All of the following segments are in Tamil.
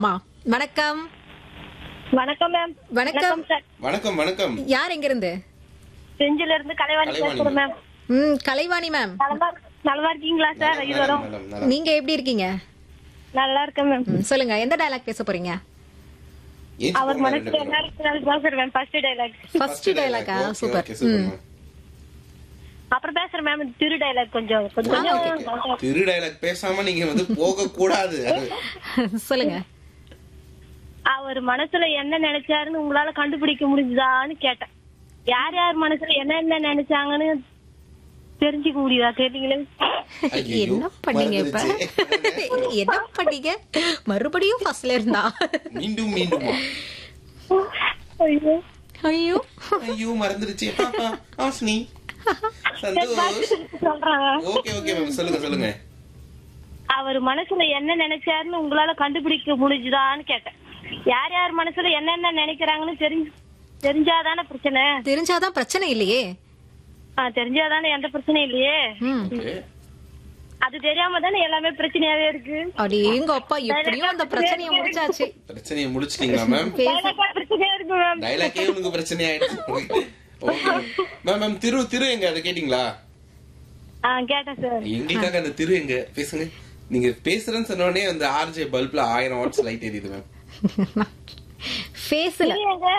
மா வணக்கம் வணக்கம் மேம் வணக்கம். சார் வணக்கம் வணக்கம் யார் எங்க இருந்து செஞ்சில இருந்து கலைவாணி கலைவாணி பேசுறேன் மேம் ம் கலைவாணி மேம் நலமா நலமா இருக்கீங்களா சார் நலம், இருவரும் நலம், நலம். நீங்க எப்படி இருக்கீங்க நல்லா இருக்கேன் மேம் ம், சொல்லுங்க எந்த டயலாக் பேச போறீங்க ஏஞ்சி அவர் போங்க மனசுல ரெண்டு என்ன பேரும். இருக்குன்னு பேசுறேன் ma'am first dialogue first First டயலாக்கா dialogue. Okay, super okay, super, ம் ma'am. அப்புறம் பேசுறேன் மேம் திரு டைலாக் கொஞ்சம் கொஞ்சம் ஆ, okay, கொஞ்சம் திரு டைலாக் பேசாம நீங்க வந்து போக கூடாது சொல்லுங்க அவர் மனசுல என்ன நினைச்சாருன்னு உங்களால கண்டுபிடிக்க முடிஞ்சுதான்னு கேட்டேன் யார் யார் மனசுல என்ன என்ன நினைச்சாங்கன்னு தெரிஞ்சுக்க முடியுதா தெரியலீங்களே ஐயையோ, என்ன பண்ணீங்க இப்ப மறந்துடுச்சே. என்ன பண்ணீங்க மறுபடியும் ஃபர்ஸ்ட்ல இருந்தா மீண்டும் மீண்டுமா ஐயோ ஐயோ ஐயோ மறந்துருச்சு ஆஸ்னி சந்தோஷ் சொல்றாங்க ஓகே ஓகே மேம் சொல்லுங்க சொல்லுங்க அவர் மனசுல என்ன நினைச்சாருன்னு உங்களால கண்டுபிடிக்க முடிஞ்சுதான்னு கேட்டேன் யார் யார் மனசுல என்னென்ன நினைக்கிறாங்கன்னு தெரிஞ்சு தெரிஞ்சாதானே பிரச்சனை தெரிஞ்சாதான் பிரச்சனை இல்லையே ஆ, தெரிஞ்சாதானே எந்த பிரச்சனையும் இல்லையே ம் ஓகே அது தெரியாம தானே எல்லாமே பிரச்சனையாவே இருக்கு அடி எங்க அப்பா எப்படியும் அந்த பிரச்சனையை முடிச்சாச்சு பிரச்சனையை முடிச்சிட்டீங்களா மேம் பேச எனக்கா பிரச்சனையா இருக்கு மேம் டைலாக்கே உனக்கு பிரச்சனை ஆயிடுச்சு ஓகே மேம் மேம் திரு திரு எங்க அதை கேட்டீங்களா ஆ கேட்டேன் சார் எங்களுக்காக அந்த திரு எங்க பேசுங்க நீங்க பேசுறேன்னு சொன்ன உடனே அந்த ஆர்ஜே பல்ப்ல ஆயிரம் வாட்ஸ் லைட் எரியுது மேம் ஃபேஸ்ல இது எங்க?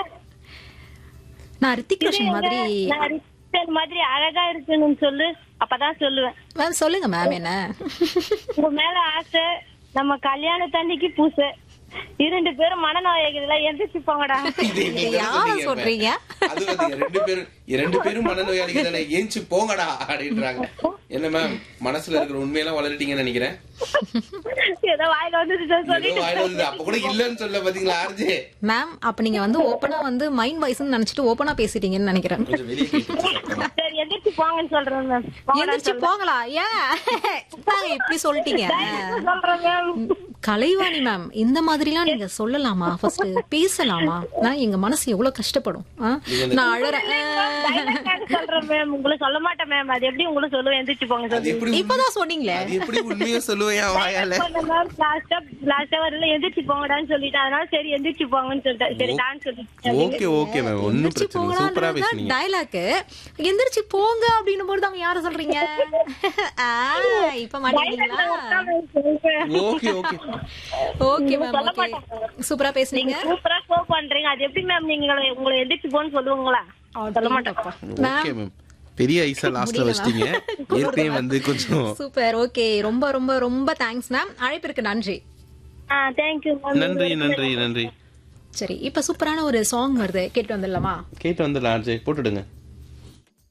நான் ரித்திக் இது ரோஷன் எங்க? மாதிரி நான் ரிச்சன் மாதிரி அழகா இருக்குன்னு சொல்லு அப்பதான் சொல்லுவேன் மேம் சொல்லுங்க மேம் என்ன உங்க மேல ஆசை நம்ம கல்யாணத்தன்னைக்கு பூசை இரண்டு பேரும் மனநோயாளிகள எந்திரிச்சு போங்கடா இது நீங்க இதை யார சொன்னீங்க சொல்றீங்க? இப்ப. அது பாத்தீங்க ரெண்டு பேரும் ரெண்டு பேரும் மனநோயாளிகள் தானே ஏஞ்சி போங்கடா அப்படின்றாங்க என்ன மேம் மனசுல இருக்கிற உண்மையெல்லாம் வளர்ட்டீங்கன்னு நினைக்கிறேன் ஏதோ வாயில வந்து சொல்லி ஏதோ வாயில வந்தது அப்ப கூட இல்லன்னு சொல்ல பாத்தீங்களா ஆர்ஜே மேம் அப்ப நீங்க வந்து ஓப்பனா வந்து மைண்ட் வாய்ஸ்னு நினைச்சிட்டு ஓப்பனா பேசிட்டீங்கன்னு நினைக்கிறேன் கொஞ்சம் வெளியே கேட்டுச்சு சத்தமா. சரி எந்திரிச்சு போங்கன்னு சொல்றேன் மேம் எந்திரிச்சு போங்களா ஏன் நாங்க இப்படி சொல்லிட்டீங்க சொல்றேன் மேம் கலைவாணி மேம் இந்த மாதிரிலாம் நீங்க சொல்லலாமா ஃபர்ஸ்ட் பேசலாமா நான் எங்க மனசு எவ்வளவு கஷ்டப்படும் ஆ? நான் அழறேன் டைலாக் சொல்றேன் மேம் உங்களை சொல்ல மாட்டேன் மேம் அது எப்படி உங்களை சொல்லுவேன் எந்திரிச்சு போங்க அது சொல்லி எப்படி உண்மை- இப்பதான் சொன்னீங்களே அது எப்படி உண்மையா சொல்லுவேன் என் வாயால லாஸ்டா லாஸ்டா வரல எந்திரிச்சு போங்கடான்னு சொல்லிட்டேன் அதனால சரி எந்திரிச்சு போங்கன்னு சொல்லிட்டேன் சரி நான் சொல்லிட்டேன் ஓகே ஓகே மேம் ஒன்னும் எந்திரிச்சு பிரச்சனை இல்ல. சூப்பரா போங்கடா பேசுனீங்க டயலாக் எந்திரிச்சு போங்க அப்படின்னு போது அவங்க யார சொல்றீங்க ஆ, இப்ப மாட்டீங்களா okay okay okay ma'am okay சூப்பரா பேசுனீங்க சூப்பரா ஷோ பண்றீங்க அது எப்படி மேம் நீங்க உங்களை எந்திரிச்சு போன்னு சொல்லுவாங்களா சொல்ல மாட்டேன்ப்பா ஓகே மேம் பெரிய ஐசா லாஸ்ட்ல வச்சிட்டீங்க ஏற்கனவே வந்து கொஞ்சம் சூப்பர் ஓகே ரொம்ப ரொம்ப ரொம்ப தேங்க்ஸ் மேம் அழைப்பிற்கு நன்றி ஆ தேங்க்யூ மேம் நன்றி நன்றி நன்றி சரி இப்ப சூப்பரான ஒரு சாங் வருது கேட்டு வந்துடலாமா கேட்டு வந்துடலாம் ஆர்ஜே போட்டுடுங்க